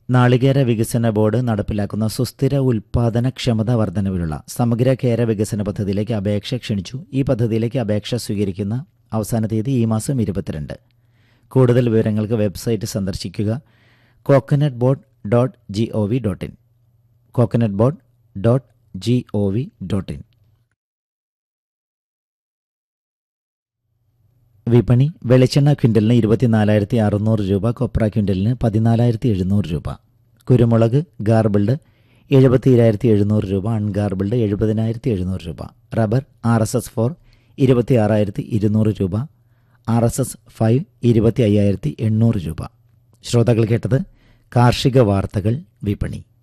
നാളികേര വികസന ബോർഡ് നടപ്പിലാക്കുന്ന സുസ്ഥിര ഉൽപാദനക്ഷമത വർധനവിലുള്ള സമഗ്ര കേര വികസന പദ്ധതിയിലേക്ക് അപേക്ഷ ക്ഷണിച്ചു ഈ പദ്ധതിയിലേക്ക് അപേക്ഷ സ്വീകരിക്കുന്ന അവസാന തീയതി ഈ മാസം ഇരുപത്തിരണ്ട് കൂടുതൽ വിവരങ്ങൾക്ക് വെബ്സൈറ്റ് സന്ദർശിക്കുക coconut board dot G O V dot in coconut board dot G O V dot in വിപണി വെളിച്ചെണ്ണ ക്വിൻ്റലിന് ഇരുപത്തിനാലായിരത്തി അറുന്നൂറ് രൂപ കൊപ്ര ക്വിൻ്റലിന് പതിനാലായിരത്തി എഴുന്നൂറ് രൂപ കുരുമുളക് ഗാർബിൾഡ് എഴുപത്തിയേഴായിരത്തി എഴുന്നൂറ് രൂപ അൺഗാർബിൾഡ് എഴുപതിനായിരത്തി എഴുന്നൂറ് രൂപ rubber R S S four ഇരുപത്തി ആറായിരത്തി ഇരുന്നൂറ് രൂപ ആർ എസ് എസ് ഫൈവ് ഇരുപത്തി അയ്യായിരത്തി എണ്ണൂറ് രൂപ ശ്രോതാക്കൾ കേട്ടത് കാർഷിക വാർത്തകൾ വിപണി